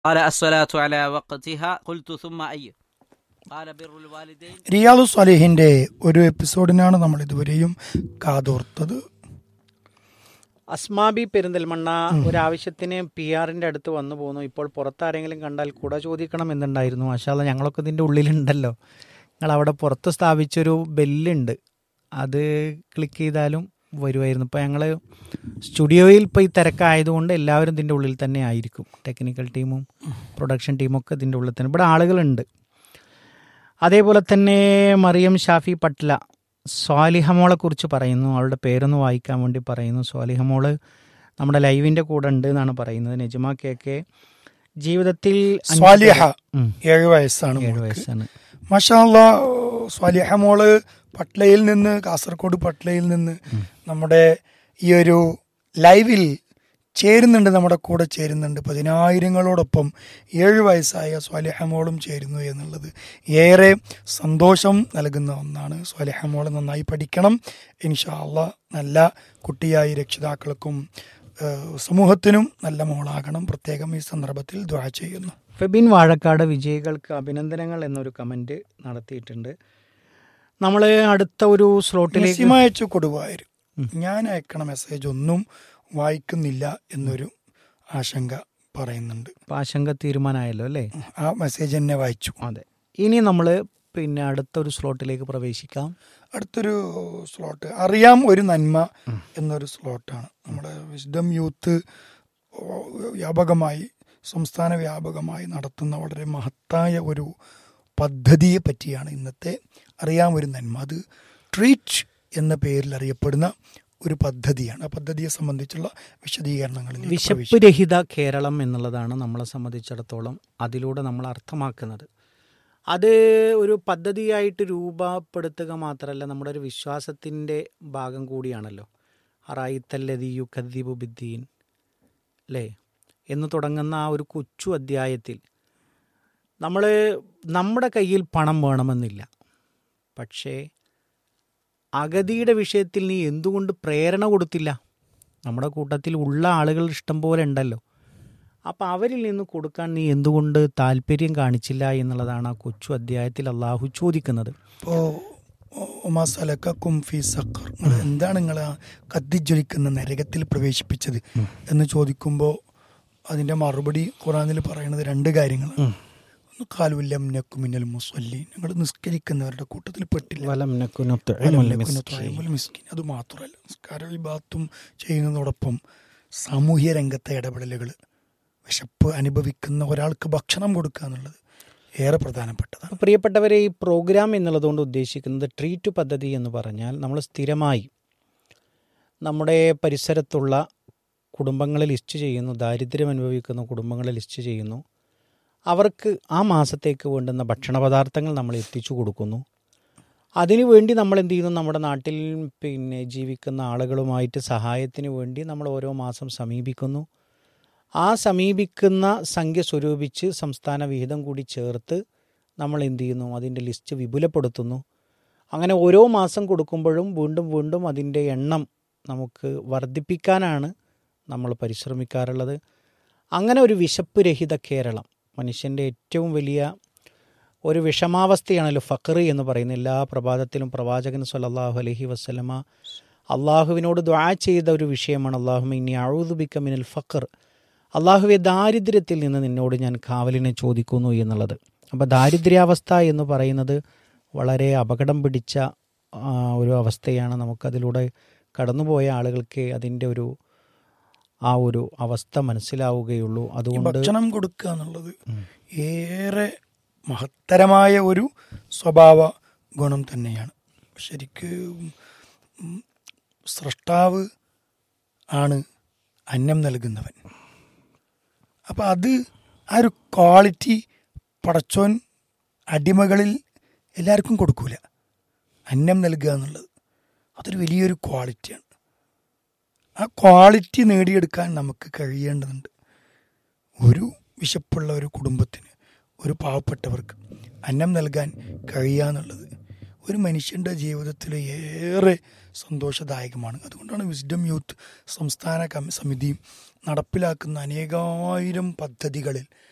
قال الصلاة على وقتها قلت ثم أي قال بر الوالدين റിയാദു സ്വലീഹിന്റെ ഒരു എപ്പിസോഡിനാണ് നമ്മൾ ഇതുവരെയും കാതോർത്തത് അസ്മാബി പെരിന്തൽമണ്ണ ഒരാവശ്യത്തിന് പി ആറിന്റെ അടുത്ത് വന്നു പോന്നു ഇപ്പോൾ പുറത്താരെങ്കിലും കണ്ടാൽ കുട ചോദിക്കണം എന്നുണ്ടായിരുന്നു മാഷാല്ല ഞങ്ങളൊക്കെ ഇതിൻ്റെ ഉള്ളിലുണ്ടല്ലോ നിങ്ങൾ അവിടെ പുറത്ത് സ്ഥാപിച്ചൊരു ബെല്ലുണ്ട് അത് ക്ലിക്ക് ചെയ്താലും വരുമായിരുന്നു ഇപ്പോൾ ഞങ്ങൾ സ്റ്റുഡിയോയിൽ ഇപ്പോൾ ഈ തിരക്കായതുകൊണ്ട് എല്ലാവരും ഇതിൻ്റെ ഉള്ളിൽ തന്നെ ആയിരിക്കും ടെക്നിക്കൽ ടീമും പ്രൊഡക്ഷൻ ടീമും ഒക്കെ ഇതിൻ്റെ ഉള്ളിൽ തന്നെ ഇവിടെ ആളുകളുണ്ട് അതേപോലെ തന്നെ മറിയം ഷാഫി പട്ല സ്വാലിഹമോളെ കുറിച്ച് പറയുന്നു അവളുടെ പേരൊന്ന് വായിക്കാൻ വേണ്ടി പറയുന്നു സ്വാലിഹമോള് നമ്മുടെ ലൈവിൻ്റെ കൂടെ ഉണ്ട് എന്നാണ് പറയുന്നത് നജ്മ കെ കെ ജീവിതത്തിൽ അഞ്ച് സ്വാലിഹ ഉം, ഏഴ് വയസ്സാണ് ഏഴ് മോൾക്ക്. വയസ്സാണ് മാഷാല്ല സ്വാലിഹ മോള് പട്ലയിൽ നിന്ന് കാസർഗോഡ് പട്ലയിൽ നിന്ന് നമ്മുടെ ഈ ഒരു ലൈവിൽ ചേരുന്നുണ്ട് നമ്മുടെ കൂടെ ചേരുന്നുണ്ട് പതിനായിരങ്ങളോടൊപ്പം ഏഴ് വയസ്സായ സ്വാലിഹ മോളും ചേരുന്നു എന്നുള്ളത് ഏറെ സന്തോഷം നൽകുന്ന ഒന്നാണ് സ്വാലിഹ മോള് നന്നായി പഠിക്കണം ഇൻഷാ അള്ളാ നല്ല കുട്ടിയായി രക്ഷിതാക്കൾക്കും ഏഹ്, സമൂഹത്തിനും നല്ല മോളാകണം പ്രത്യേകം ഈ സന്ദർഭത്തിൽ ദ്വാ ചെയ്യുന്നു ഫെബിൻ വാഴക്കാട് വിജയികൾക്ക് അഭിനന്ദനങ്ങൾ എന്നൊരു കമൻറ്റ് നടത്തിയിട്ടുണ്ട് നമ്മൾ അടുത്ത ഒരു സ്ലോട്ടിലേക്ക് നസീമ അയച്ചു കൊടുവായിരുന്നു ഞാൻ അയക്കണ മെസ്സേജ് ഒന്നും വായിക്കുന്നില്ല എന്നൊരു ആശങ്ക പറയുന്നുണ്ട് ആശങ്ക തീരുമാനമായല്ലോ അല്ലേ ആ മെസ്സേജ് എന്നെ വായിച്ചു അതെ ഇനി നമ്മൾ പിന്നെ അടുത്ത ഒരു സ്ലോട്ടിലേക്ക് പ്രവേശിക്കാം അടുത്തൊരു സ്ലോട്ട് അറിയാം ഒരു നന്മ എന്നൊരു സ്ലോട്ടാണ് നമ്മുടെ വിസ്ഡം യൂത്ത് വ്യാപകമായി സംസ്ഥാന വ്യാപകമായി നടത്തുന്ന വളരെ മഹത്തായ ഒരു പദ്ധതിയെ പറ്റിയാണ് ഇന്നത്തെ അറിയാം ഒരു നന്മ അത് ട്രീറ്റ് എന്ന പേരിൽ അറിയപ്പെടുന്ന ഒരു പദ്ധതിയാണ് ആ പദ്ധതിയെ സംബന്ധിച്ചുള്ള വിശദീകരണങ്ങളിൽ വിശപ്പ് രഹിത കേരളം എന്നുള്ളതാണ് നമ്മളെ സംബന്ധിച്ചിടത്തോളം അതിലൂടെ നമ്മൾ അർത്ഥമാക്കുന്നത് അത് ഒരു പദ്ധതിയായിട്ട് രൂപപ്പെടുത്തുക മാത്രമല്ല നമ്മുടെ ഒരു വിശ്വാസത്തിൻ്റെ ഭാഗം കൂടിയാണല്ലോ അറായിത്തല്ലതി യു ഖദ്ദീബു ബിദ്ദീൻ അല്ലേ എന്ന് തുടങ്ങുന്ന ആ ഒരു കൊച്ചു അധ്യായത്തിൽ നമ്മൾ നമ്മുടെ കയ്യിൽ പണം വേണമെന്നില്ല പക്ഷേ അഗതിയുടെ വിഷയത്തിൽ നീ എന്തുകൊണ്ട് പ്രേരണ കൊടുത്തില്ല നമ്മുടെ കൂട്ടത്തിൽ ഉള്ള ആളുകൾ ഇഷ്ടം പോലെ ഉണ്ടല്ലോ അപ്പം അവരിൽ നിന്ന് കൊടുക്കാൻ നീ എന്തുകൊണ്ട് താല്പര്യം കാണിച്ചില്ല എന്നുള്ളതാണ് ആ കൊച്ചു അധ്യായത്തിൽ അള്ളാഹു ചോദിക്കുന്നത് ഇപ്പോ ഒമാസലക്കും ഫി സക്കർ നിങ്ങൾ എന്താണ് നിങ്ങൾ ആ കത്തിജ്വലിക്കുന്ന നരകത്തിൽ പ്രവേശിപ്പിച്ചത് എന്ന് ചോദിക്കുമ്പോൾ അതിന്റെ മറുപടി ഖുറാനിൽ പറയുന്നത് രണ്ട് കാര്യങ്ങളാണ് ഒന്ന് കാലുല്ലം നക്കുമിന്നൽ മുസ്വല്ലി ഞങ്ങൾ നിസ്കരിക്കുന്നവരുടെ കൂട്ടത്തിൽ പെട്ടില്ല വലം നക്കുനു വലം നക്കുന ത്വഅമുൽ മിസ്കിൻ. അത് മാത്രമല്ല നിസ്കാര വിഭാഗത്തും ചെയ്യുന്നതോടൊപ്പം സാമൂഹ്യ രംഗത്തെ ഇടപെടലുകൾ വിശപ്പ് അനുഭവിക്കുന്ന ഒരാൾക്ക് ഭക്ഷണം കൊടുക്കുക എന്നുള്ളത് ഏറെ പ്രധാനപ്പെട്ടതാണ് അപ്പോൾ പ്രിയപ്പെട്ടവരെ ഈ പ്രോഗ്രാം എന്നുള്ളതുകൊണ്ട് ഉദ്ദേശിക്കുന്നത് ട്രീറ്റ് പദ്ധതി എന്ന് പറഞ്ഞാൽ നമ്മൾ സ്ഥിരമായി നമ്മുടെ പരിസരത്തുള്ള കുടുംബങ്ങളെ ലിസ്റ്റ് ചെയ്യുന്നു ദാരിദ്ര്യം അനുഭവിക്കുന്ന കുടുംബങ്ങളെ ലിസ്റ്റ് ചെയ്യുന്നു അവർക്ക് ആ മാസത്തേക്ക് വേണ്ടുന്ന ഭക്ഷണ പദാർത്ഥങ്ങൾ നമ്മൾ എത്തിച്ചു കൊടുക്കുന്നു അതിനുവേണ്ടി നമ്മൾ എന്ത് ചെയ്യുന്നു നമ്മുടെ നാട്ടിൽ പിന്നെ ജീവിക്കുന്ന ആളുകളുമായിട്ട് സഹായത്തിന് വേണ്ടി നമ്മൾ ഓരോ മാസം സമീപിക്കുന്നു ആ സമീപിക്കുന്ന സംഖ്യ സ്വരൂപിച്ച് സംസ്ഥാന വിഹിതം കൂടി ചേർത്ത് നമ്മൾ എന്ത് ചെയ്യുന്നു അതിൻ്റെ ലിസ്റ്റ് വിപുലപ്പെടുത്തുന്നു അങ്ങനെ ഓരോ മാസം കൊടുക്കുമ്പോഴും വീണ്ടും വീണ്ടും അതിൻ്റെ എണ്ണം നമുക്ക് വർദ്ധിപ്പിക്കാനാണ് നമ്മൾ പരിശ്രമിക്കാറുള്ളത് അങ്ങനെ ഒരു വിശപ്പ് രഹിത കേരളം മനുഷ്യൻ്റെ ഏറ്റവും വലിയ ഒരു വിഷമാവസ്ഥയാണല്ലോ ഫക്കർ എന്ന് പറയുന്ന എല്ലാ പ്രഭാതത്തിലും പ്രവാചകൻ സല്ലല്ലാഹു അലൈഹി വസ്ലമ അള്ളാഹുവിനോട് ദ്വാ ചെയ്ത ഒരു വിഷയമാണ് അള്ളാഹു ഇനി അഴുതുബിക്ക മിനൽ ഫക്കർ അള്ളാഹുവെ ദാരിദ്ര്യത്തിൽ നിന്ന് നിന്നോട് ഞാൻ കാവലിനെ ചോദിക്കുന്നു എന്നുള്ളത് അപ്പോൾ ദാരിദ്ര്യാവസ്ഥ എന്ന് പറയുന്നത് വളരെ അപകടം പിടിച്ച ആ, ഒരു അവസ്ഥയാണ് നമുക്കതിലൂടെ കടന്നുപോയ ആളുകൾക്ക് അതിൻ്റെ ഒരു ആ ഒരു അവസ്ഥ മനസ്സിലാവുകയുള്ളൂ ഈ അതുകൊണ്ട് ഭക്ഷണം കൊടുക്കുക എന്നുള്ളത് ഏറെ മഹത്തരമായ ഒരു സ്വഭാവ ഗുണം തന്നെയാണ് ശരിക്ക് ഉം, സ്രഷ്ടാവ് ആണ് അന്നം നൽകുന്നവൻ അപ്പം അത് ആ ഒരു ക്വാളിറ്റി പടച്ചോൻ അടിമകളിൽ എല്ലാവർക്കും കൊടുക്കൂല അന്നം നൽകുക എന്നുള്ളത് അതൊരു വലിയൊരു ക്വാളിറ്റിയാണ് ആ ക്വാളിറ്റി നേടിയെടുക്കാൻ നമുക്ക് കഴിയേണ്ടതുണ്ട് ഒരു വിശപ്പുള്ള ഒരു കുടുംബത്തിന് ഒരു പാവപ്പെട്ടവർക്ക് അന്നം നൽകാൻ കഴിയുക എന്നുള്ളത് ഒരു മനുഷ്യൻ്റെ ജീവിതത്തിൽ ഏറെ സന്തോഷദായകമാണ് അതുകൊണ്ടാണ് വിസ്ഡം യൂത്ത് സംസ്ഥാന കമ്മി സമിതി നടപ്പിലാക്കുന്ന അനേകായിരം പദ്ധതികളിൽ